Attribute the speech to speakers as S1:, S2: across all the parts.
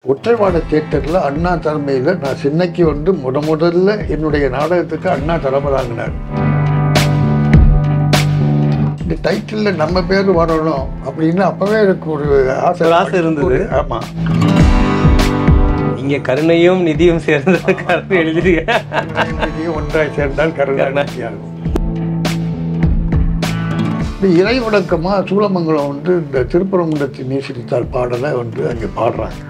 S1: ஒற்றைவாட தியேட்டரில் அண்ணா தலைமையில் நான் சென்னைக்கு வந்து முத முதல்ல என்னுடைய நாடகத்துக்கு அண்ணா தலைமை தாங்கினார் இந்த டைட்டிலில் நம்ம பேர் வரணும் அப்படின்னு அப்போவே எனக்கு ஒரு ஆசை
S2: ஒரு ஆசை இருந்தது.
S1: ஆமாம்
S2: இங்க கருணையும் நிதியும் சேர்ந்த கருணை எழுதிருக்க
S1: ஒன்றாய் சேர்ந்தால் கருணாநிதியாகும் இந்த இறை வணக்கமா சூளமங்கலம் வந்து இந்த திருப்பரங்குன்றத்தின் நீசிரித்தால் பாடலை வந்து அங்கே பாடுறாங்க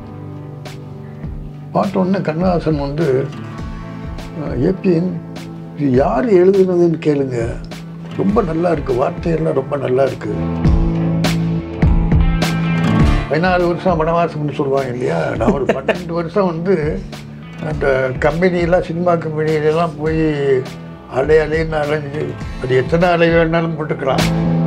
S1: பாட்ட உடனே கண்ணதாசன் வந்து ஏபிஎன் இது யார் எழுதுனதுன்னு கேளுங்க ரொம்ப நல்லா இருக்கு வார்த்தையெல்லாம் ரொம்ப நல்லா இருக்கு பதினாறு வருஷம் வனவாசம்னு சொல்லுவாங்க இல்லையா நான் ஒரு பன்னெண்டு வருஷம் வந்து அந்த கம்பெனியெல்லாம் சினிமா கம்பெனியிலலாம் போய் அலை அலைன்னு அலைஞ்சு அது எத்தனை அலை வேணாலும் போட்டுக்கலாம்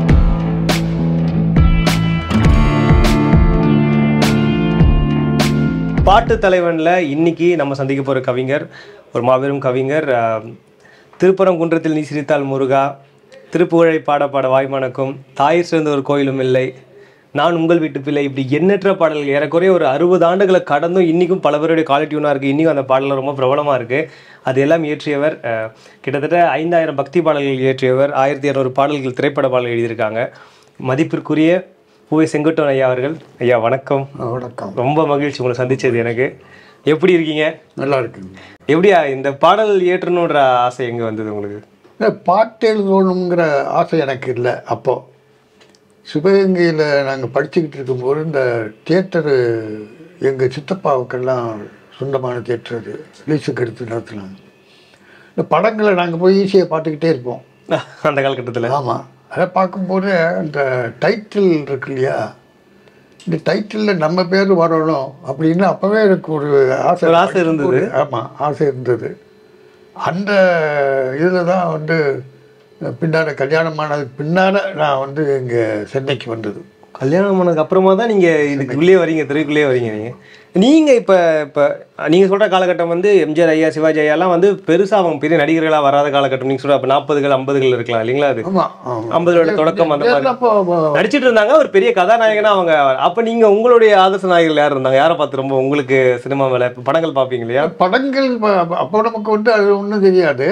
S2: பாட்டு தலைவன்ல இன்னைக்கு நம்ம சந்திக்க போற கவிஞர் ஒரு மாபெரும் கவிஞர் ஆஹ், திருப்பரங்குன்றத்தில் நீ சிரித்தால் முருகா திருப்புகழை பாட பாட வாய்மணக்கும் தாய் சிறந்த ஒரு கோயிலும் இல்லை நான் உங்கள் வீட்டு பிள்ளை இப்படி எண்ணற்ற பாடல்கள் ஏறக்குறைய ஒரு அறுபது ஆண்டுகளை கடந்தும் இன்னைக்கும் பல பேருடைய குவாலிட்டியூனாக இருக்குது இன்னைக்கும் அந்த பாடல் ரொம்ப பிரபலமாக இருக்குது அது எல்லாம் இயற்றியவர் ஆஹ், கிட்டத்தட்ட ஐந்தாயிரம் பக்தி பாடல்கள் இயற்றியவர் ஆயிரத்தி இரநூறு பாடல்கள் திரைப்பட பாடல்கள் எழுதியிருக்காங்க மதிப்பிற்குரிய பூவை செங்குட்டன் ஐயா அவர்கள் ஐயா வணக்கம்
S1: வணக்கம்
S2: ரொம்ப மகிழ்ச்சி உங்களை சந்திச்சது எனக்கு எப்படி இருக்கீங்க
S1: நல்லா இருக்குங்க
S2: எப்படியா இந்த பாடல் ஏற்றணுன்ற ஆசை எங்க வந்தது உங்களுக்கு
S1: இந்த பாட்டு எழுதணுங்கிற ஆசை எனக்கு இல்லை அப்போ சிவகங்கையில் நாங்கள் படிச்சுக்கிட்டு இருக்கும்போது இந்த தியேட்டரு எங்கள் சித்தப்பாவுக்கெல்லாம் சொந்தமான தியேட்டர் அது லீஸுக்கு எடுத்து நடத்துனாங்க இந்த படங்களை நாங்கள் போய் ஈஸியாக பார்த்துக்கிட்டே இருப்போம்
S2: அந்த காலகட்டத்தில்
S1: ஆமாம் அதை பார்க்கும்போது அந்த டைட்டில் இருக்கு இல்லையா இந்த டைட்டிலில் நம்ம பேர் வரணும் அப்படின்னு அப்போவே எனக்கு ஒரு ஆசை
S2: ஒரு ஆசை இருந்தது.
S1: ஆமாம் ஆசை இருந்தது அந்த இதில் தான் வந்து பின்னால கல்யாணம் ஆனதுக்கு பின்னால் நான் வந்து இங்கே சென்னைக்கு வந்தது
S2: கல்யாணம் பண்ணதுக்கு அப்புறமா தான் நீங்க இதுக்குள்ளே வரீங்க திரைக்குள்ளே வரீங்க நீங்க நீங்க இப்ப இப்ப நீங்க சொல்ற காலகட்டம் வந்து எம்ஜிஆர் ஐயா சிவாஜி ஐயாலாம் வந்து பெருசா அவங்க பெரிய நடிகர்களா வராத காலகட்டம் நீங்க சொல்ற அப்ப நாற்பதுகள் ஐம்பதுகள் இருக்கலாம் இல்லைங்களா அது
S1: ஆமாம் ஆமாம்
S2: ஐம்பதுகளோட தொடக்கம் அந்த மாதிரி
S1: அப்போ
S2: நடிச்சிட்டு இருந்தாங்க ஒரு பெரிய கதாநாயகனா அவங்க அப்ப நீங்க உங்களுடைய ஆதர்ச நாயகர்கள் யார் இருந்தாங்க யாரை பார்த்து ரொம்ப உங்களுக்கு சினிமா மேல இப்ப படங்கள் பார்ப்பீங்க இல்லையா
S1: படங்கள் ப- அப்போ நமக்கு வந்து அது ஒன்றும் தெரியாது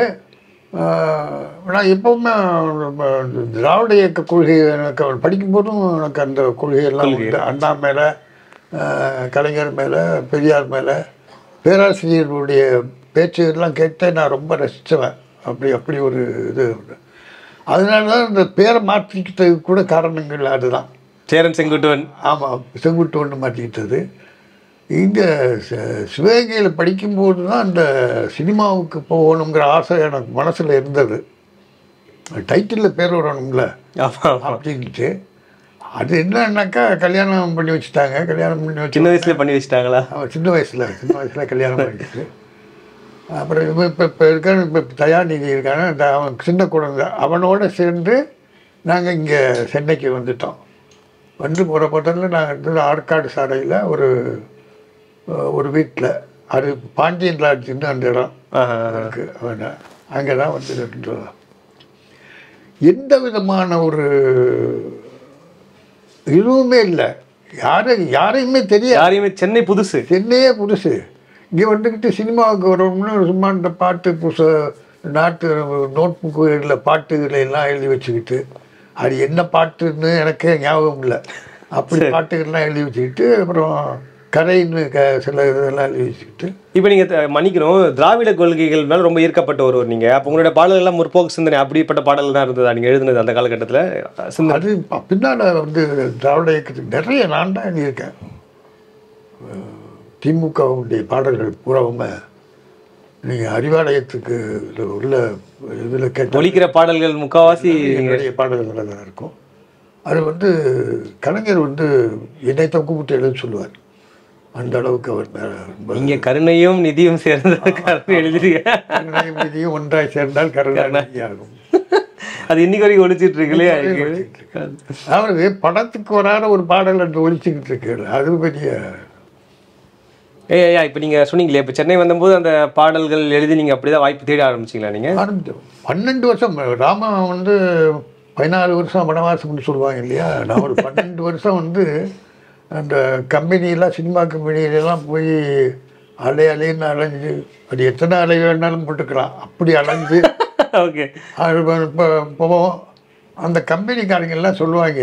S1: ஆஹ் நான் எப்பவுமே நம்ம திராவிட இயக்க கொள்கை எனக்கு அவர் படிக்கும்போதும் எனக்கு அந்த கொள்கையெல்லாம் உண்டு அண்ணா மேலே கலைஞர் மேலே பெரியார் மேலே பேராசிரியர்களுடைய பேச்சுகள்லாம் கேட்டு நான் ரொம்ப ரசித்தவன் அப்படி அப்படி ஒரு இது உண்டு அதனால தான் இந்த பேரை மாற்றிக்கிட்டதுக்கு கூட காரணங்கள் அதுதான்
S2: சேரன் செங்குட்டுவன்
S1: ஆமாம் செங்குட்டு ஒன்று மாட்டிக்கிட்டது இங்கே சிவகங்கையில் படிக்கும்போது தான் அந்த சினிமாவுக்கு போகணுங்கிற ஆசை எனக்கு மனசில் இருந்தது டைட்டிலில் பேர் வரணும்ல
S2: ஆமா ஆமா.
S1: அப்படின்ட்டு அது என்னன்னாக்கா கல்யாணம் பண்ணி வச்சுட்டாங்க கல்யாணம் பண்ணி வச்சு
S2: சின்ன வயசுல பண்ணி வச்சிட்டாங்களா
S1: அவன் சின்ன வயசில் சின்ன வயசில் கல்யாணம் பண்ணிட்டு அப்புறம் இப்போ இப்போ இப்போ இருக்கான இப்போ தயாநிதி இருக்கான இந்த அவன் சின்ன குழந்தை அவனோட சேர்ந்து நாங்கள் இங்கே சென்னைக்கு வந்துட்டோம் வந்து போகிற பட்டத்தில் நாங்கள் இருந்தது ஆற்காடு சாலையில் ஒரு அஹ், ஒரு வீட்டில் அது பாண்டியன் லாட்ஜின்னு அந்த இடம்
S2: ஆஹா.
S1: இருக்கு அவன் அங்கே தான் வந்து இருந்தோம். எந்த விதமான ஒரு இதுவுமே இல்லை யாரை யாரையுமே தெரியாது
S2: யாரையுமே சென்னை புதுசு
S1: சென்னையே புதுசு இங்கே வந்துக்கிட்டு சினிமாவுக்கு வரணும்னு சும்மா இந்த பாட்டு புதுசு நாட்டு நோட் புக்குகளில் பாட்டுகளை எல்லாம் எழுதி வச்சுக்கிட்டு அது என்ன பாட்டுன்னு எனக்கே ஞாபகம் இல்லை அப்படி பாட்டுகள்லாம் எழுதி வச்சுக்கிட்டு அப்புறம் கதைன்னு க சில இதெல்லாம் எழுதி வச்சுக்கிட்டு
S2: இப்போ நீங்க த- மன்னிக்கணும் திராவிட கொள்கைகள் மேல ரொம்ப ஈர்க்கப்பட்ட ஒருவர் நீங்க அப்போ உங்களுடைய பாடல்கள் எல்லாம் முற்போக்கு சிந்தனை அப்படிப்பட்ட பாடல் தான் இருந்ததா நீங்க எழுதுனது அந்த காலகட்டத்துல சிந்தனை
S1: அது ப- பின்னால வந்து திராவிட இயக்கத்துக்கு நிறைய நான் தான் எழுதியிருக்கேன் அஹ் திமுகவுடைய பாடல்கள் பூராவுமே நீங்கள் அறிவாலயத்துக்கு இதுல உள்ள இதில் கேட்ட
S2: ஒலிக்கிற பாடல்கள் முக்காவாசி
S1: என்னுடைய பாடல்கள் தான் இருக்கும் அது வந்து கலைஞர் வந்து என்னை தான் கூப்பிட்டு எழுத சொல்லுவார் அந்த அளவுக்கு அவர் மேல ரொம்ப
S2: நீங்க கருணையும் நிதியும் சேர்ந்த கருணை எழுதிருக்க
S1: கருணையும் விதியும் ஒன்றாய் சேர்ந்தால் கருணாநிதி ஆகும்
S2: அது இன்னைக்கு வரைக்கும் ஒழிச்சிட்டு இருக்கு இல்லையா
S1: அதாவது படத்துக்கு வராத ஒரு பாடல் அந்த ஒழிச்சுக்கிட்டு இருக்கு அது பெரிய
S2: ஏய் ஐயா இப்போ நீங்க சொன்னீங்களே இப்போ சென்னை வந்தபோது அந்த பாடல்கள் எழுதி நீங்க அப்படிதான் வாய்ப்பு தேட ஆரம்பிச்சீங்களா நீங்க
S1: ஆரம்பித்தோம் பன்னெண்டு வருஷம் ராம வந்து பதினாலு வருஷம் வனவாசம்னு சொல்லுவாங்க இல்லையா நான் ஒரு பன்னெண்டு வருஷம் வந்து அந்த கம்பெனியெல்லாம் சினிமா கம்பெனியிலலாம் போய் அலை அலைன்னு அலைஞ்சு அது எத்தனை அலை வேணாலும் போட்டுக்கலாம் அப்படி அலைஞ்சு
S2: ஓகே
S1: அது இப்போ போவோம் அந்த கம்பெனிக்காரங்க எல்லாம் சொல்லுவாங்க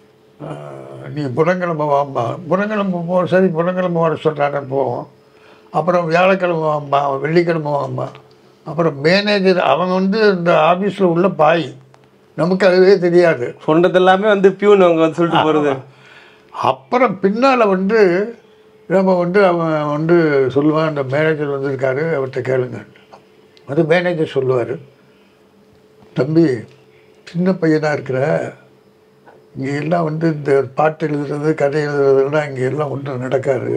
S1: "ஆஹ், நீ புதன்கிழமை வாம்மா புதன்கிழமை போ சரி புதன்கிழமை வர சொல்கிறாங்க போவோம் அப்புறம் வியாழக்கிழமை வாம்மா வெள்ளிக்கிழமை வாம்மா அப்புறம் மேனேஜர் அவன் வந்து இந்த ஆஃபீஸில் உள்ள பாய் நமக்கு அதுவே தெரியாது
S2: சொன்னது எல்லாமே வந்து பியூன் அவங்க வந்து சொல்லிட்டு போறது
S1: அப்புறம் பின்னால் வந்து நம்ம வந்து அவன் வந்து சொல்லுவான் அந்த மேனேஜர் வந்திருக்காரு அவர்கிட்ட கேளுங்க அது மேனேஜர் சொல்லுவார் தம்பி சின்ன பையனாக இருக்கிற இங்கே எல்லாம் வந்து இந்த பாட்டு எழுதுறது கதை எழுதுறதுலாம் இங்கே எல்லாம் ஒன்றும் நடக்காது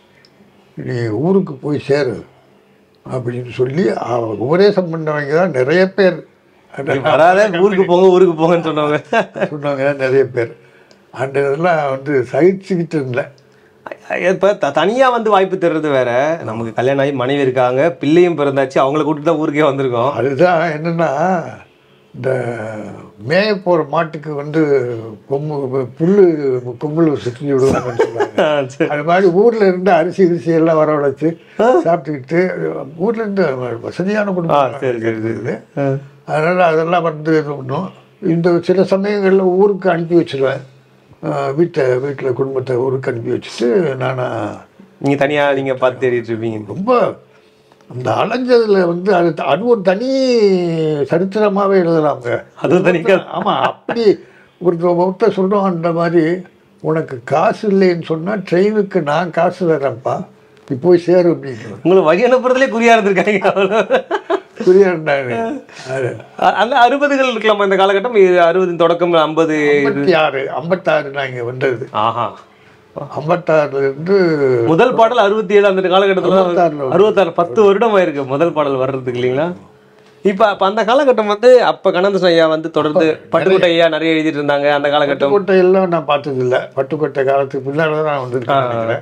S1: நீ ஊருக்கு போய் சேரு அப்படின்னு சொல்லி அவ- உபதேசம் பண்ணவங்க தான் நிறைய பேர்
S2: வராத ஊருக்கு போங்க ஊருக்கு போங்கன்னு சொன்னவங்க
S1: சொன்னவங்க தான் நிறைய பேர் அந்த இதெல்லாம் வந்து சகிச்சுக்கிட்டு இருந்தேன்
S2: இப்போ த தனியாக வந்து வாய்ப்பு தர்றது வேற நமக்கு கல்யாணம் ஆகி மனைவி இருக்காங்க பிள்ளையும் பிறந்தாச்சு அவங்கள கூட்டிட்டு தான் ஊருக்கே வந்திருக்கோம்
S1: அதுதான் என்னன்னா இந்த மேய போகிற மாட்டுக்கு வந்து கொம்பு புல்லு கொம்புல சுற்றி விடுவாங்கன்னு சொல்லுவாங்க
S2: ஆ, சரி.
S1: அது மாதிரி ஊர்ல இருந்து அரிசி கிரிசி எல்லாம் வரவழைச்சு சாப்பிட்டுக்கிட்டு ஊர்ல இருந்து வசதியான
S2: ஆ
S1: குடும்பம்
S2: சரி சரி சரி
S1: இருக்குது
S2: ஆ.
S1: அதனால் அதெல்லாம் வந்து இது பண்ணும் இந்த சில சமயங்களில் ஊருக்கு அனுப்பி வச்சிருவேன் ஆஹ் வீட்டை வீட்டில் குடும்பத்தை ஊருக்கு அனுப்பி வச்சுட்டு நான்
S2: நீங்க தனியா நீங்க பார்த்து தேடிட்டு இருப்பீங்க
S1: ரொம்ப அந்த அலைஞ்சதுல வந்து அது அது ஒரு தனி சரித்திரமாகவே எழுதலாங்க
S2: அது தனி கதை.
S1: ஆமாம் அப்படி ஒருத்தர் ஒருத்தர் சொல்கிறோம் அந்த மாதிரி உனக்கு காசு இல்லைன்னு சொன்னால் ட்ரெயினுக்கு நான் காசு தரேன்ப்பா நீ போய் சேரு அப்படின்னு
S2: உங்களை வழி அனுப்புறதுலே குறியா இருந்திருக்காங்க அவ்வளோ.
S1: புரியாண்டாங்க அது
S2: அ- அந்த அறுபதுகள் இருக்கலாமா இந்த காலகட்டம் இது அறுபது தொடக்கம் ஐம்பது
S1: ஐம்பத்தி ஆறு ஐம்பத்தாறு நாங்கள் வந்தது
S2: ஆஹா
S1: ஐம்பத்தாறுலேருந்து
S2: முதல் பாடல் அறுபத்தி ஏழு அந்த காலகட்டத்தில்
S1: அறுபத்தாறுல
S2: அறுபத்தாறு பத்து வருடம் ஆயிருக்கு முதல் பாடல் வர்றதுக்கு இல்லைங்களா இப்போ அப்போ அந்த காலகட்டம் வந்து அப்போ கனந்தசன் ஐயா வந்து தொடர்ந்து பட்டுக்கோட்டை ஐயா நிறைய எழுதிட்டு இருந்தாங்க அந்த காலகட்டம்
S1: பட்டுக்கோட்டையெல்லாம் நான் பார்த்ததில்ல பட்டுக்கோட்டை காலத்துக்கு பின்னால் தான் நான் வந்திருக்கேன் நினைக்கிறேன்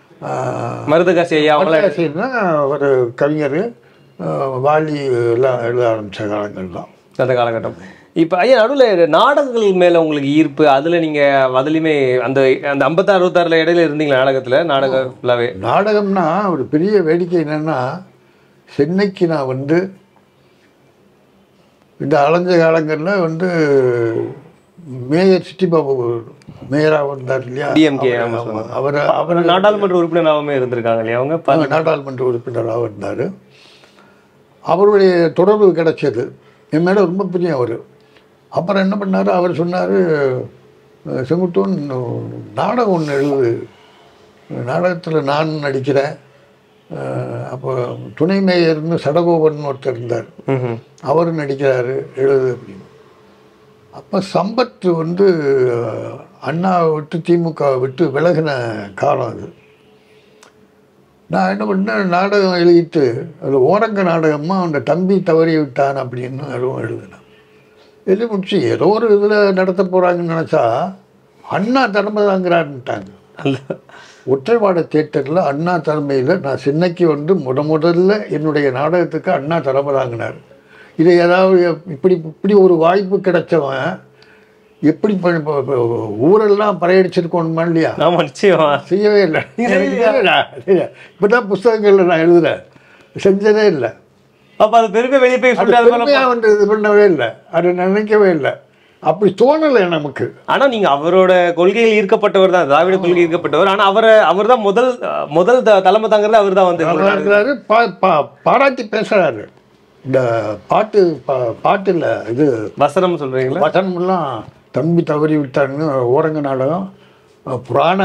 S1: ஆஹ்
S2: மருதகாசி ஐயா அவங்கள
S1: மலையாசின்னா ஒரு கவிஞர் ஆஹ் வாலி எல்லாம் எழுத ஆரம்பித்த காலங்கள் தான்
S2: அந்த காலகட்டம் இப்போ ஐயா நடுவில் நாடகங்கள் மேலே உங்களுக்கு ஈர்ப்பு அதில் நீங்கள் அதுலேயுமே அந்த அந்த ஐம்பத்தாறு அறுபத்தாறுல இடையில இருந்தீங்களா நாடகத்தில் நாடகம் ஃபுல்லாகவே
S1: நாடகம்னா ஒரு பெரிய வேடிக்கை என்னன்னா சென்னைக்கு நான் வந்து இந்த அலைஞ்ச காலங்களில் வந்து மேயர் சிட்டிபாபு மேயராக வந்தார் இல்லையா
S2: DMK, ஆமா,
S1: அவர் அவர்
S2: நாடாளுமன்ற உறுப்பினராகவே இருந்திருக்காங்க இல்லையா அவங்க ப-
S1: அவர் நாடாளுமன்ற உறுப்பினராக இருந்தார் அவருடைய தொடர்பு கிடைச்சது என் மேலே ரொம்ப பிரியம் அவர் அப்புறம் என்ன பண்ணார் அவர் சொன்னார் செங்குட்டோன் நாடகம் ஒன்று எழுது நாடகத்தில் நான் நடிக்கிறேன் அஹ், அப்போ துணை மேயர்னு சடகோபன் ஒருத்தர் இருந்தார்
S2: ம்ஹும்.
S1: அவரும் நடிக்கிறாரு எழுது அப்படின்னு அப்போ சம்பத் வந்து அஹ், அண்ணாவை விட்டு திமுக விட்டு விலகின காலம் அது நான் என்ன பண்ணேன் நாடகம் எழுதிட்டு அது ஓரங்க நாடகமாக அந்த தம்பி தவறி விட்டான் அப்படின்னு அதுவும் எழுதினேன் எழுதி முடிச்சு ஏதோ ஒரு இதில் நடத்த போகிறாங்கன்னு நினச்சா அண்ணா தலைமைதாங்கிறான்ட்டாங்க
S2: அந்த
S1: ஒற்றைவாட தேட்டரில் அண்ணா தலைமையில் நான் சென்னைக்கு வந்து முத முதல்ல என்னுடைய நாடகத்துக்கு அண்ணா தலைமை தாங்கினார் இதை ஏதாவது இப்படி இப்படி ஒரு வாய்ப்பு கிடைச்சவன் எப்படி பண்ணி இப்போ- இப்போ ஊரெல்லாம் பறையடிச்சிருக்கணுமா இல்லையா
S2: ஆமா நிச்சயமா
S1: செய்யவே இல்லை இப்போ தான் புஸ்தகங்களில் நான் எழுதுறேன் செஞ்சதே இல்லை
S2: அப்ப அது பெருமை வெளியே போய்
S1: அது
S2: சொல்லிட்டு அது மேல
S1: பெருமையாக வந்து இது பண்ணவே இல்லை அது நினைக்கவே இல்லை அப்படி தோணலை நமக்கு
S2: ஆனா நீங்க அவரோட கொள்கையில் ஈர்க்கப்பட்டவர் தான் திராவிட கொள்கை ஈர்க்கப்பட்டவர் ஆனா அவரை அவர் தான் முதல் முதல் த- தலைமை தாங்கிறது அவர் தான் வந்து
S1: நல்லா இருக்கிறாரு பா பா பாராட்டி பேசுகிறாரு இந்த பாட்டு பா பாட்டில் இது
S2: வசனம் சொல்றீங்களா
S1: வசனமெல்லாம் தம்பி தவறி விட்டாருன்னு ஓரங்க நாடகம் புராண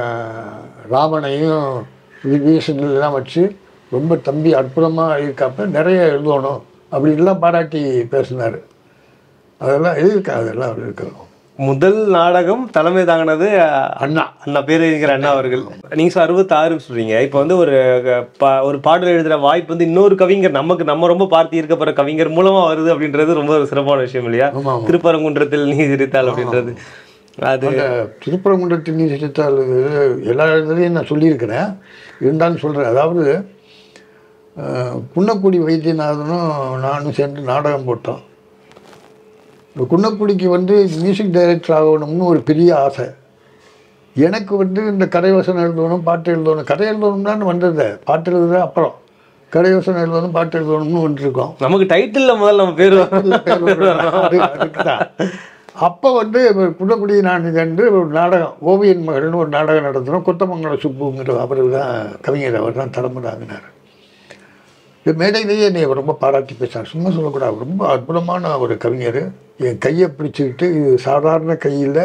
S1: ராமனையும் விபீஷணெல்லாம் வச்சு ரொம்ப தம்பி அற்புதமாக இருக்காப்ப நிறைய எழுதணும் அப்படின்லாம் பாராட்டி பேசினார் அதெல்லாம் எழுதியிருக்கா அதெல்லாம் அவர் இருக்கிறோம்
S2: முதல் நாடகம் தலைமை தாங்கினது அஹ்,
S1: அண்ணா
S2: அண்ணா பேர் இருக்கிற அண்ணா அவர்கள் நீங்க சொ- அறுபத்தாறு சொல்றீங்க இப்போ வந்து ஒரு அஹ், பா- ஒரு பாடல் எழுதுற வாய்ப்பு வந்து இன்னொரு கவிஞர் நமக்கு நம்ம ரொம்ப பார்த்து ஈர்க்கப்படுற கவிஞர் மூலமா வருது அப்படின்றது ரொம்ப ஒரு சிறப்பான விஷயம் இல்லையா
S1: ஆமாம் ஆமாம்
S2: திருப்பரங்குன்றத்தில் நீ சிரித்தால் அப்படின்றது அது
S1: அந்த திருப்பரங்குன்றத்தின் நீர் சிரித்தால் எல்லா இதுலேயும் நான் சொல்லியிருக்கிறேன் இருந்தாலும் சொல்கிறேன் அதாவது அஹ், குன்னக்குடி வைத்தியநாதனும் நானும் சேர்ந்து நாடகம் போட்டோம் இந்த குன்னக்குடிக்கு வந்து மியூசிக் டைரக்டர் ஆகணும்னு ஒரு பெரிய ஆசை எனக்கு வந்து இந்த கதைவசனம் எழுதணும் பாட்டு எழுதணும் கதை எழுதணும்னு வந்தது பாட்டு எழுதுறது அப்புறம் கதைவசனம் எழுதணும் பாட்டு எழுதணும்னு வந்துருக்கோம்
S2: நமக்கு டைட்டில்ல முதல்ல நம்ம பேர்
S1: அது அதுக்கு தான் அப்போ வந்து குன்னக்குடி நான் என்று ஒரு நாடகம் ஓவியன் மகள்னு ஒரு நாடகம் நடத்துகிறோம் கொத்தமங்கலம் சுப்புங்கிற அவர் தான் கவிஞர் அவர் தான் தலைமுறாங்கினார் இந்த மேடையிலேயே என்னை அவர் ரொம்ப பாராட்டி பேசினார் சும்மா சொல்லக்கூடாது ரொம்ப அற்புதமான ஒரு கவிஞர் என் கையை பிடிச்சிக்கிட்டு இது சாதாரண கையில்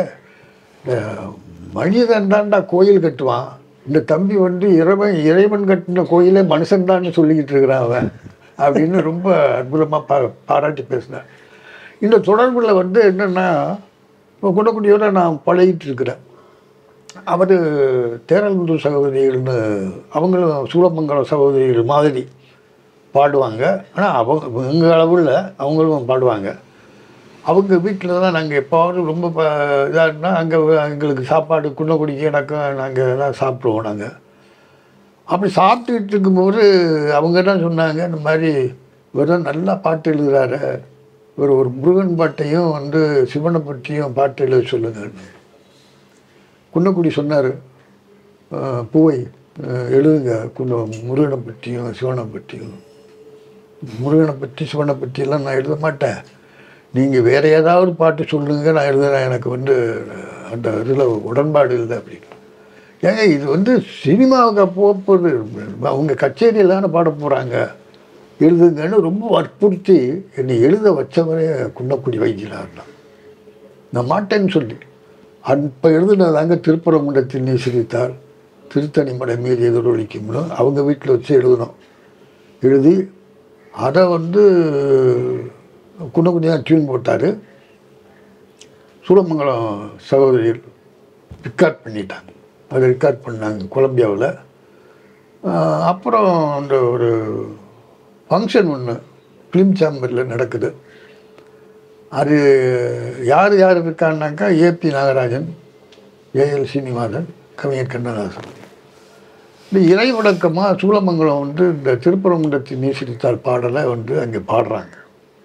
S1: மனிதன் தான்டா கோயில் கட்டுவான் இந்த தம்பி வந்து இறைவன் இறைவன் கட்டின கோயிலே மனுஷன் தான் சொல்லிக்கிட்டு இருக்கிறான் அவன் அப்படின்னு ரொம்ப அற்புதமாக பா பாராட்டி பேசினார் இந்த தொடர்பில் வந்து என்னென்னா இப்போ குடக்குடியோட நான் பழகிட்டு இருக்கிறேன் அவர் தேரல்முது சகோதரிகள்னு அவங்களும் சூளமங்கலம் சகோதரிகள் மாதிரி பாடுவாங்க ஆனால் அவங்க எங்கள் அளவில் அவங்களும் பாடுவாங்க அவங்க வீட்டில் தான் நாங்கள் எப்பாவது ரொம்ப ப இதாகனா அங்கே எங்களுக்கு சாப்பாடு குன்னக்குடிக்கு எனக்கும் நாங்கள் தான் சாப்பிடுவோம் நாங்கள் அப்படி சாப்பிட்டுக்கிட்டு இருக்கும்போது அவங்க தான் சொன்னாங்க இந்த மாதிரி இவர் தான் நல்லா பாட்டு எழுதுறாரு இவர் ஒரு முருகன் பாட்டையும் வந்து சிவனை பற்றியும் பாட்டு எழுத சொல்லுங்கன்னு குன்னக்குடி சொன்னார் பூவை அஹ், எழுதுங்க குன்ன முருகனை பற்றியும் சிவனை பற்றியும் முருகனை பற்றி சிவனை பற்றியெல்லாம் நான் எழுத மாட்டேன் நீங்கள் வேறு ஏதாவது பாட்டு சொல்லுங்க நான் எழுதுறேன் எனக்கு வந்து அந்த இதில் உடன்பாடு இல்லை அப்படின்னு ஏங்க இது வந்து சினிமாவுக்கு போகுது அவங்க கச்சேரியில் தானே பாட போகிறாங்க எழுதுங்கன்னு ரொம்ப வற்புறுத்தி என்னை எழுத வச்சவரே குன்னக்குடி வைத்தியனார் தான் நான் மாட்டேன்னு சொல்லி அப்போ எழுதுனதாங்க திருப்பரங்குன்றத்தில் நீ சிரித்தால் திருத்தணி மடை மீறி எதிரொலிக்கும்னு அவங்க வீட்டில் வச்சு எழுதணும் எழுதி அதை வந்து குன்னக்குடியாக டியூன் போட்டார் சூளமங்கலம் சகோதரிகள் ரெக்கார்ட் பண்ணிட்டாங்க அதை ரெக்கார்ட் பண்ணாங்க கொலம்பியாவில் அப்புறம் அந்த ஒரு ஃபங்க்ஷன் ஒன்று ஃபிலிம் சேம்பரில் நடக்குது அது யார் யார் இருக்கான்னாக்கா ஏபி நாகராஜன் ஏஎல் சீனிவாசன் கவிஞர் கண்ணதாசன் இந்த இறை வழக்கமாக சூளமங்கலம் வந்து இந்த திருப்பரங்குன்றத்தின் நீசிரித்தால் பாடலை வந்து அங்கே பாடுறாங்க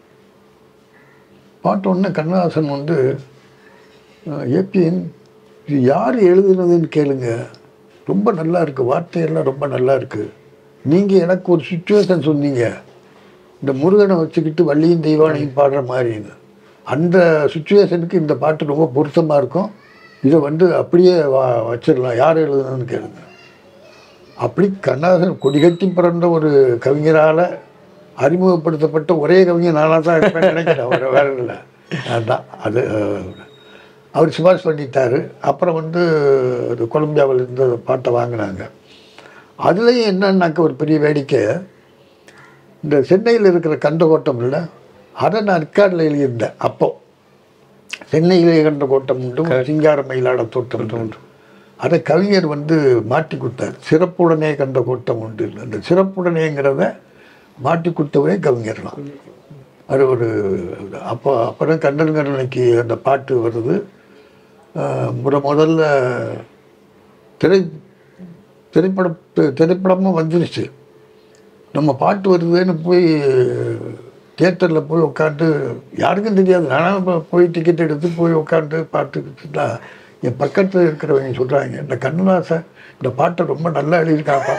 S1: பாட்ட உடனே கண்ணதாசன் வந்து ஏபிஎன் இது யார் எழுதுனதுன்னு கேளுங்க ரொம்ப நல்லா இருக்குது வார்த்தையெல்லாம் ரொம்ப நல்லா இருக்குது நீங்கள் எனக்கு ஒரு சுச்சுவேஷன் சொன்னீங்க இந்த முருகனை வச்சுக்கிட்டு வள்ளியும் தெய்வானையும் பாடுற மாதிரின்னு அந்த சுச்சுவேஷனுக்கு இந்த பாட்டு ரொம்ப பொருத்தமாக இருக்கும் இதை வந்து அப்படியே வா வச்சிடலாம் யார் எழுதுனதுன்னு கேளுங்க அப்படி கண்ணதாசன் கொடிகட்டி பிறந்த ஒரு கவிஞரால் அறிமுகப்படுத்தப்பட்ட ஒரே கவிஞர் நானாக தான் இருப்பேன்னு நினைக்கிறேன் வேறு வேற இல்லை அதான் அது அஹ், அவர் சிபாரிசு பண்ணிட்டாரு அப்புறம் வந்து அது கொலம்பியாவில் இருந்து அந்த பாட்டை வாங்கினாங்க அதுலேயும் என்னன்னாக்க ஒரு பெரிய வேடிக்கை இந்த சென்னையில் இருக்கிற கந்தகோட்டம் இல்லை அதை நான் ரெக்கார்டில் எழுதியிருந்தேன் அப்போ சென்னையிலே கண்ட கோட்டம் உண்டு சிங்கார மயிலாட தோட்டம் உண்டு அதை கவிஞர் வந்து மாட்டி கொடுத்தார் சிறப்புடனே கண்ட கோட்டம் உண்டு அந்த சிறப்புடனேங்கிறத மாட்டி கொடுத்தவரே கவிஞர் தான் அது ஒரு அப்போ அப்புறம் கண்ணன் கண்ணனைக்கு அந்த பாட்டு வருது ஆஹ் முத முதல்ல திரை திரைப்பட திரைப்படமும் வந்துருச்சு நம்ம பாட்டு வருதுன்னு போய் தியேட்டரில் போய் உட்காந்து யாருக்கும் தெரியாது நானும் இப்போ போய் டிக்கெட் எடுத்து போய் உட்காந்து பார்த்துக்கிட்டு தான் என் பக்கத்தில் இருக்கிறவங்க சொல்கிறாங்க இந்த கண்ணதாசன் இந்த பாட்டை ரொம்ப நல்லா எழுதியிருக்காப்பா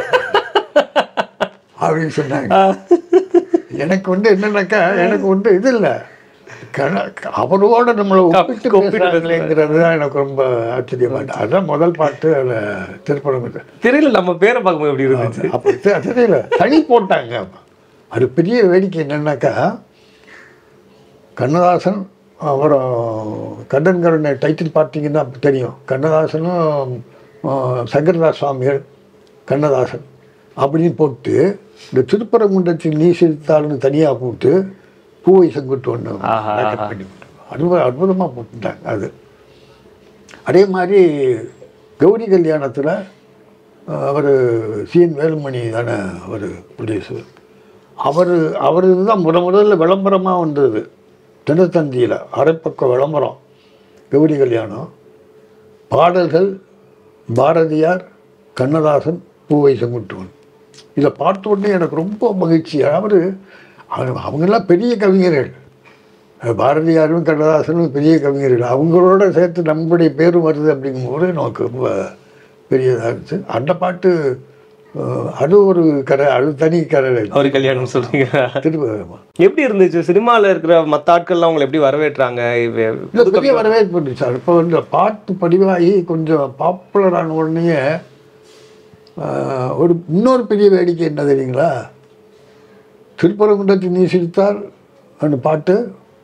S1: அப்படின்னு சொன்னாங்க எனக்கு வந்து என்னன்னாக்கா எனக்கு வந்து இது இல்லை கண- அவரோட நம்மளை ஒப்பிட்டு பேசுறாங்களேங்கிறது தான் எனக்கு ரொம்ப ஆச்சரியமாட்டு அதான் முதல் பாட்டு அதில் திருப்பணம்
S2: திரையில நம்ம பேரை பார்க்கும்போது எப்படி இருந்துச்சு
S1: அப்போ தெரியல தனி போட்டாங்க அப்ப. அது பெரிய வேடிக்கை என்னன்னாக்கா கண்ணதாசன் அப்புறம் கண்ணன்கரனை டைட்டில் பார்த்தீங்கன்னா தெரியும் கண்ணதாசனும் ஆஹ், சங்கரதாஸ் சுவாமிகள் கண்ணதாசன் அப்படின்னு போட்டு இந்த திருப்பரங்குன்றத்தில் நீ சிரித்தாள்னு தனியாக போட்டு பூவை செங்குட்டு ஒன்று
S2: ஆஹா, ஆஹா.
S1: பண்ணி போட்டாங்க அற்புத அற்புதமாக போட்டுட்டாங்க அது அதே மாதிரி கௌரி கல்யாணத்தில் அவர் சிஎன் வேலுமணி தானே அவர் ப்ரொடியூசர் அவர் அவர் தான் முத முதல்ல விளம்பரமாக வந்தது தினத்தந்தியில் அரைப்பக்க விளம்பரம் கௌரி கல்யாணம் பாடல்கள் பாரதியார் கண்ணதாசன் பூவை செங்குட்டுவன் இதை பார்த்த உடனே எனக்கு ரொம்ப மகிழ்ச்சி அவர் அவங்கெல்லாம் பெரிய கவிஞர்கள் அஹ் பாரதியாரும் கண்ணதாசனும் பெரிய கவிஞர்கள் அவங்களோட சேர்த்து நம்முடைய பேரும் வருது அப்படிங்கும்போது நமக்கு ரொம்ப பெரியதாக இருந்துச்சு அந்த பாட்டு அஹ், அது ஒரு கரை அது தனி கரை
S2: அவர் கல்யாணம் சொல்றீங்க
S1: திரும்ப
S2: எப்படி இருந்துச்சு சினிமால இருக்கிற மத்த ஆட்கள்லாம் உங்களை எப்படி வரவேற்றாங்க இவ-
S1: இல்லை பெரிய வரவேற்பு இருந்துச்சு சார் இப்போ வந்து பாட்டு பதிவாகி கொஞ்சம் பாப்புலரான உடனே ஆஹ், ஒரு இன்னொரு பெரிய வேடிக்கை என்ன தெரியுங்களா திருப்பரங்குன்றத்தில் நீ சிரித்தால் அந்த பாட்டு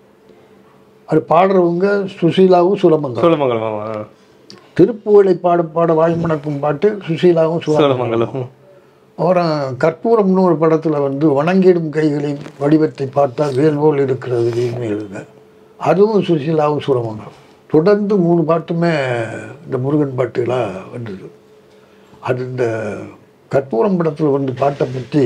S1: அது பாடுறவங்க சுசீலாவும் சுலமங்கலம்
S2: சோழமங்கலம் ஆமா
S1: திருப்புகழை பாட பாட வாய்மணக்கும் பாட்டு சுசீலாவும் சுலமங்கலம்
S2: சோழமங்கலம்
S1: அப்புறம் கற்பூரம்னு ஒரு படத்தில் வந்து வணங்கிடும் கைகளின் வடிவத்தை பார்த்தால் வேல் போல் இருக்கிறது எழுதுங்க அதுவும் சுசீலாவும் சுரமங்கலம் தொடர்ந்து மூணு பாட்டுமே இந்த முருகன் பாட்டுலாம் வந்தது அது இந்த கற்பூரம் படத்தில் வந்து பாட்டை பற்றி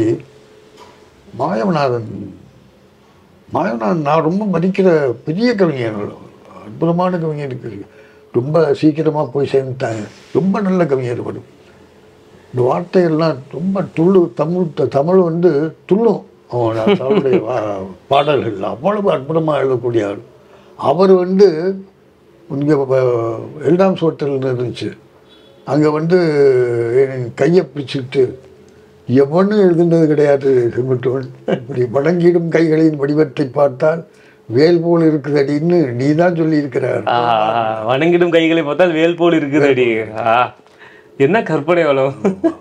S1: மாயவநாதன் மாயவநாதன் நான் ரொம்ப மதிக்கிற பெரிய கவிஞர் அற்புதமான கவிஞர் இருக்கு ரொம்ப சீக்கிரமாக போய் சேர்ந்துட்டாங்க ரொம்ப நல்ல கவிஞர் வரும் இந்த வார்த்தையெல்லாம் ரொம்ப துள்ளு தமிழ் த- தமிழ் வந்து துள்ளும் அவன் அவருடைய வா- பாடல்கள் அவ்வளவு அற்புதமாக எழுதக்கூடிய ஆள் அவர் வந்து இங்கே எல்டாம்ஸ் ஹோட்டல்னு இருந்துச்சு அங்கே வந்து என் கையை பிடிச்சிட்டு எவனும் எழுதுனது கிடையாது செங்குட்டுவன் இப்படி வணங்கிடும் கைகளின் வடிவத்தை பார்த்தால் வேல் போல் இருக்குது அப்படின்னு நீ தான் சொல்லியிருக்கிறார்
S2: ஆ, வணங்கிடும் கைகளை பார்த்தால் வேல் போல் இருக்குது அடி ஆ, என்ன கற்பனை வளம்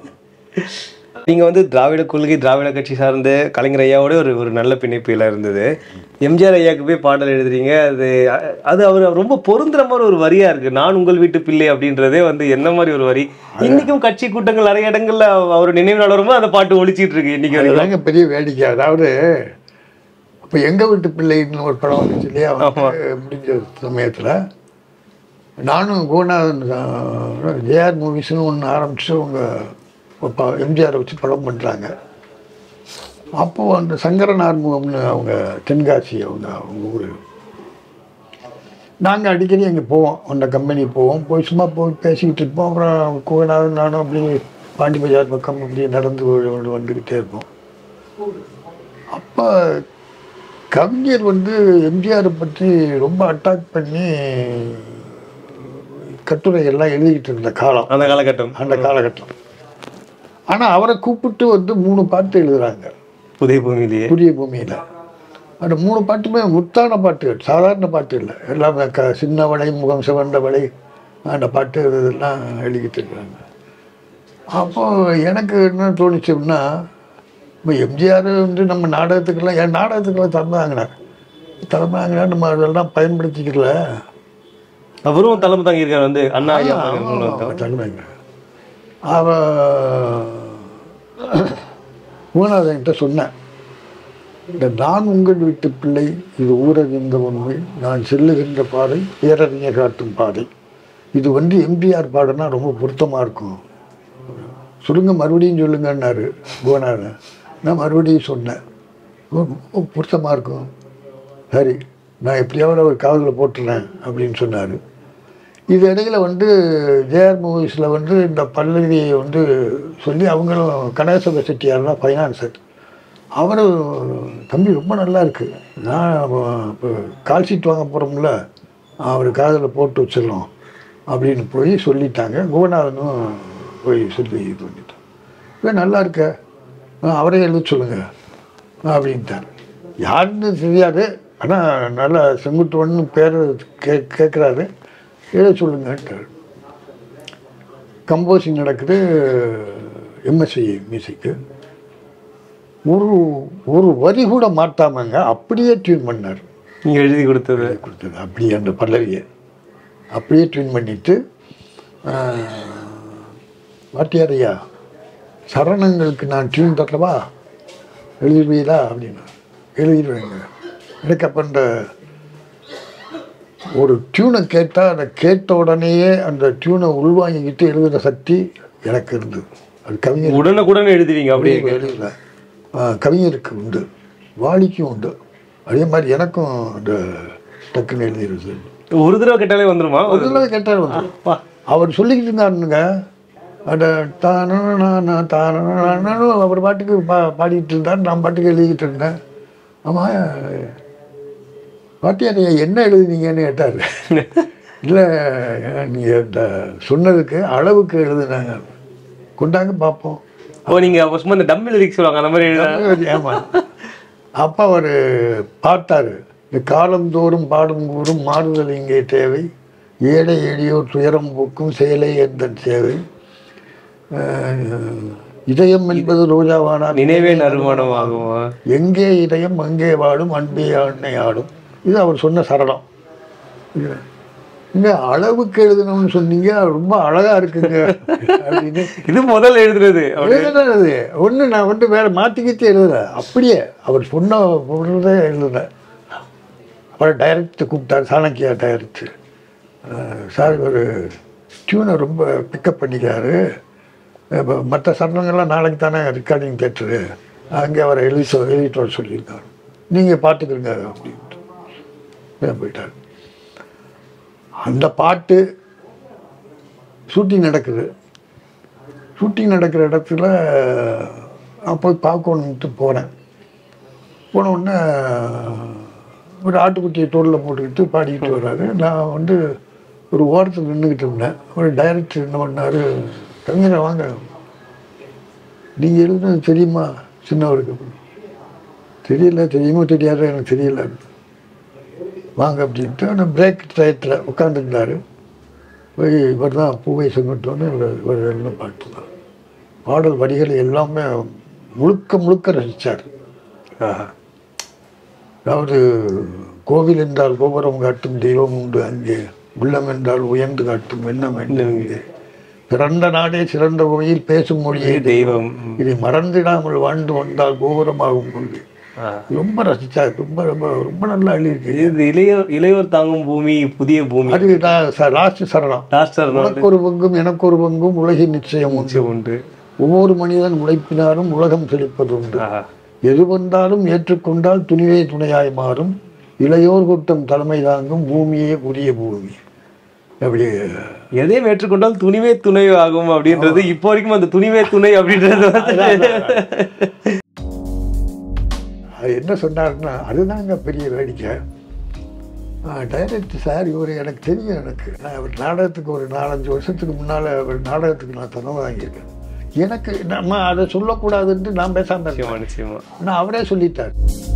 S2: நீங்க வந்து திராவிட கொள்கை திராவிட கட்சி சார்ந்து கலைஞர் ஐயாவோட ஒரு ஒரு நல்ல பிணைப்பில் இருந்தது எம்ஜிஆர் ஐயாவுக்கு போய் பாடல் எழுதுறீங்க அது அது அவர் ரொம்ப பொருந்துற மாதிரி ஒரு வரியா இருக்கு நான் உங்கள் வீட்டு பிள்ளை அப்படின்றதே வந்து என்ன மாதிரி ஒரு வரி இன்னைக்கும் கட்சி கூட்டங்கள் நிறைய இடங்கள்ல அவர் நினைவு நாள் வரும்போது அந்த பாட்டு ஒழிச்சிட்டு இருக்கு இன்னைக்கு வரைக்கும்.
S1: அதுதாங்க பெரிய வேடிக்கை அதாவது இப்போ எங்கள் வீட்டு பிள்ளைன்னு ஒரு படம் வந்துச்சு இல்லையா வந்து முடிஞ்ச சமயத்தில் நானும் கோநாதன் ஜேஆர் மூவிஸ்னு ஒன்று ஆரம்பிச்சு அவங்க இப்போ எம்ஜிஆரை வச்சு படம் பண்ணுறாங்க அப்போது அந்த சங்கரன் ஆர்முகம்னு அவங்க தென்காசி அவங்க அவங்க ஊர் நாங்கள் அடிக்கடி அங்கே போவோம் அந்த கம்பெனி போவோம் போய் சும்மா போய் பேசிக்கிட்டு இருப்போம் அப்புறம் கோநாதன் நானும் அப்படி பாண்டி பஜார் பக்கம் அப்படி நடந்து வந்து- வந்துக்கிட்டே இருப்போம் அப்போ கவிஞர் வந்து எம்ஜிஆரை பற்றி ரொம்ப அட்டாக் பண்ணி கட்டுரை எல்லாம் எழுதிக்கிட்டு இருந்த காலம்
S2: அந்த காலகட்டம்
S1: அந்த காலகட்டம் ஆனால் அவரை கூப்பிட்டு வந்து மூணு பாட்டு எழுதுறாங்க
S2: புதிய பூமியிலேயே
S1: புதிய பூமியில் அந்த மூணு பாட்டுமே முத்தான பாட்டுகள் சாதாரண பாட்டு இல்லை எல்லாமே க சின்ன வளை முகம் சிவந்த வளை அந்த பாட்டு இதெல்லாம் எழுதிக்கிட்டு இருக்கிறாங்க அப்போ எனக்கு என்ன தோணுச்சுன்னா இப்போ எம்ஜிஆர் வந்து நம்ம நாடகத்துக்கெல்லாம் என் நாடகத்துக்கெல்லாம் தந்தாங்கண்ணா தந்தாங்கன்னா நம்ம அதெல்லாம் பயன்படுத்திக்கல
S2: அவரும் தலைமை தாங்கியிருக்காரு வந்து அண்ணா ஐயா மகன்
S1: தந்தாங்க அவ மூணாவதுகிட்ட சொன்னேன் இந்த நான் உங்கள் வீட்டு பிள்ளை இது ஊரறிந்த உண்மை நான் செல்லுகின்ற பாதை பேரறிஞர் காட்டும் பாதை இது வந்து எம்ஜிஆர் பாடுனா ரொம்ப பொருத்தமாக இருக்கும் சொல்லுங்க மறுபடியும் சொல்லுங்கன்னாரு புவனாரன் நான் மறுபடியும் சொன்னேன் ரொம்ப பொருத்தமாக இருக்கும் சரி நான் எப்படியாவது அவர் காதில் போட்டுறேன் அப்படின்னு சொன்னார் இது இடையில வந்து ஜேஆர் மூவிஸில் வந்து இந்த பல்லவியை வந்து சொல்லி அவங்களும் கணேசப செட்டியார்லாம் ஃபைனான்சர் அவர் தம்பி ரொம்ப நல்லா இருக்கு நான் இப்போ கால் ஷீட் வாங்க போகிறோம்ல அவர் காதில் போட்டு வச்சிடலாம் அப்படின்னு போய் சொல்லிட்டாங்க குகநாதனும் போய் சொல்லி இது பண்ணிட்டான் "ஏ, நல்லா இருக்க ஆ, அவரே எழுத சொல்லுங்க அப்படின்ட்டார் யாருன்னு தெரியாது ஆனால் நல்லா செங்குட்டுவன்னு பேர் கே கேட்குறாரு எழுத சொல்லுங்கன்ட்டார் கம்போசிங் நடக்குது எம்எஸ்சி மியூசிக்கு ஒரு ஒரு வரி கூட மாட்டாமங்க அப்படியே டியூன் பண்ணார்
S2: நீங்க எழுதி கொடுத்தது
S1: கொடுத்தது அப்படியே அந்த பல்லவியை அப்படியே ட்யூன் பண்ணிட்டு வாத்தியார் ஐயா சரணங்களுக்கு நான் டியூன் தரவா எழுதிடுவீங்களா அப்படின்னா எழுதிடுவேங்க எனக்கு அப்போ இந்த ஒரு டியூனை கேட்டால் அதை கேட்ட உடனேயே அந்த டியூனை உள்வாங்கிக்கிட்டு எழுதுகிற சக்தி எனக்கு இருந்தது அது கவிஞர்
S2: உடனுக்குடன் எழுதுவீங்க அப்படியே
S1: எழுதல கவிஞருக்கு உண்டு வாலிக்கும் உண்டு அதே மாதிரி எனக்கும் அந்த டக்குன்னு எழுதிடுது
S2: ஒரு தடவை கேட்டாலே வந்துருமா
S1: ஒரு தடவை கேட்டார் வந்து
S2: அப்பா.
S1: அவர் சொல்லிக்கிட்டு இருந்தாருங்க அந்த தான தான அவர் பாட்டுக்கு பா பாடிட்டு இருந்தார் நான் பாட்டுக்கு எழுதிக்கிட்டு இருந்தேன் ஆமாம் வாத்தியார் நீங்கள் என்ன எழுதுனீங்கன்னு கேட்டார் இல்லை நீங்கள் இந்த சொன்னதுக்கு அளவுக்கு எழுதுனாங்க கொண்டாங்க பார்ப்போம்
S2: ஓ நீங்க அப்போ சும்மா இந்த டம்மி லிரிக்ஸ் சொல்லுவாங்க அந்த மாதிரி எழுதுனா-
S1: ஏமா அப்போ அவர் பார்த்தாரு இந்த காலந்தோறும் பாடும் கூறும் மாறுதல் இங்கே தேவை ஏழை எளியோர் துயரம் போக்கும் செயலை எந்த சேவை அஹ், இதயம் என்பது ரோஜாவானால்
S2: நினைவே நறுமணம் ஆகுமா
S1: எங்கே இதயம் அங்கே வாடும் அன்பே அன்னை ஆடும் இது அவர் சொன்ன சரளம் இது. இங்க அளவுக்கு எழுதணும்னு சொன்னீங்க ரொம்ப அழகா இருக்குங்க அப்படின்னு
S2: இது முதல்ல எழுதுறது
S1: எழுதுனது ஒன்று நான் வந்து வேற மாற்றிக்கிட்டு எழுதல அப்படியே அவர் சொன்ன பொருளதே எழுதல அவர் டைரக்ட் கூப்பிட்டார் சாணக்கியா டைரக்ட் சார் ஒரு டியூனை ரொம்ப பிக்கப் பண்ணிக்கிறாரு இப்போ மற்ற சரணங்கள்லாம் நாளைக்கு தானே ரெக்கார்டிங் தேட்டரு அங்கே அவரை எழுதி சொ எழுதிட்டு வர சொல்லியிருக்காரு நீங்கள் பார்த்துக்கிறங்க அப்படின்ட்டு ஏன் போயிட்டார் அந்த பாட்டு ஷூட்டிங் நடக்குது ஷூட்டிங் நடக்கிற இடத்துல நான் போய் பார்க்கணுன்ட்டு போனேன் போன உடனே ஒரு ஆட்டுக்குட்டியை தோளில் போட்டுக்கிட்டு பாடிக்கிட்டு வர்றாரு நான் வந்து ஒரு ஓரத்தில் நின்றுக்கிட்டு இருந்தேன் ஒரு டைரக்டர் என்ன பண்ணார் கவிஞரை வாங்க நீங்கள் எழுதுனது தெரியுமா சின்னவருக்கு அப்படின்னு. தெரியல தெரியுமோ தெரியாதோ எனக்கு தெரியல வாங்க அப்படின்ட்டு அந்த பிரேக் டயத்தில் உட்காந்துருந்தாரு போய் இவர் தான் பூவை செங்குட்டோன்னு இவர் இவர் எழுதின பாட்டு தான் பாடல் வரிகளை எல்லாமே முழுக்க முழுக்க ரசித்தார் அதாவது கோவில் என்றால் கோபுரம் காட்டும் தெய்வம் உண்டு அங்கே உள்ளம் என்றால் உயர்ந்து காட்டும் எண்ணம் என்ன இங்கே பிறந்த நாடே சிறந்த கோயில் பேசும் மொழியே
S2: தெய்வம்
S1: இதை மறந்திடாமல் வாழ்ந்து வந்தால் கோபுரமாகும் கொண்டு
S2: ஆ.
S1: ரொம்ப ரசித்தார் ரொம்ப ரொம்ப ரொம்ப நல்லா எழுதியிருக்கு
S2: இது இளையோர் இளையோர் தாங்கும் பூமி புதிய பூமி
S1: அது லாஸ்ட் சரணம்
S2: டாஸ்டர்
S1: உனக்கு ஒரு பங்கும் எனக்கு ஒரு பங்கும் உலகின் நிச்சயம் உண்டு
S2: உண்டு
S1: ஒவ்வொரு மனிதன் உழைப்பினாலும் உலகம் செழிப்பது உண்டு
S2: ஆஹா.
S1: எது வந்தாலும் ஏற்றுக்கொண்டால் துணிவே துணையாய் மாறும் இளையோர் கூட்டம் தலைமை தாங்கும் பூமியே புதிய பூமி அப்படி
S2: எதையும் ஏற்றுக்கொண்டால் துணிவே துணை ஆகும் அப்படின்றது இப்போ வரைக்கும் அந்த துணிவே துணை அப்படின்றது வந்து
S1: அது என்ன சொன்னாருன்னா அதுதாங்க பெரிய வேடிக்கை டைரக்ட் சார் இவர் எனக்கு தெரியும் எனக்கு நான் அவர் நாடகத்துக்கு ஒரு நாலஞ்சு வருஷத்துக்கு முன்னால் அவர் நாடகத்துக்கு நான் தனம் வாங்கியிருக்கேன் எனக்கு நம்ம அதை சொல்லக்கூடாதுன்ட்டு நான் பேசாமல் இருக்கேன்
S2: நிச்சயமா நிச்சயமா
S1: ஆனால் அவரே சொல்லிட்டார்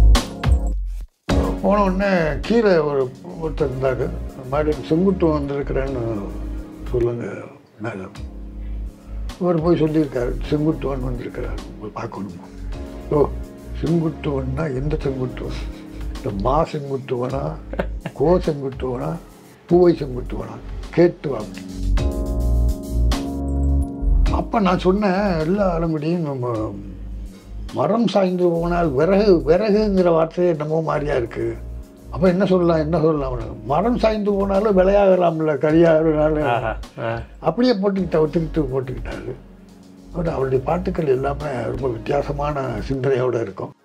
S1: போன உடனே கீழே ஒரு ஒருத்தர் இருந்தாங்க இந்த மாதிரி செங்குட்டு வந்திருக்கிறேன்னு சொல்லுங்க மேடம் அவர் போய் சொல்லியிருக்காரு செங்குட்டுவன் வந்திருக்கிறார் உங்களை பார்க்கணுமா ஓ செங்குட்டுவன்னா எந்த செங்குட்டுவன் இந்த மா செங்குட்டுவனா கோ செங்குட்டுவனா பூவை செங்குட்டுவனா கேட்டு வாங்க அப்போ நான் சொன்னேன் எல்லா ஆலங்குடியும் நம்ம மரம் சாய்ந்து போனால் விறகு விறகுங்கிற வார்த்தையே என்னமோ மாதிரியா இருக்கு அப்போ என்ன சொல்லலாம் என்ன சொல்லலாம் மரம் சாய்ந்து போனாலும் விளையாகலாம்ல கரியாகனால
S2: ஆஹா. ஆ.
S1: அப்படியே போட்டுக்கிட்ட ஒத்துக்கிட்டு போட்டுக்கிட்டாரு அவர் அவருடைய பாட்டுக்கள் எல்லாமே ரொம்ப வித்தியாசமான சிந்தனையோடு இருக்கும்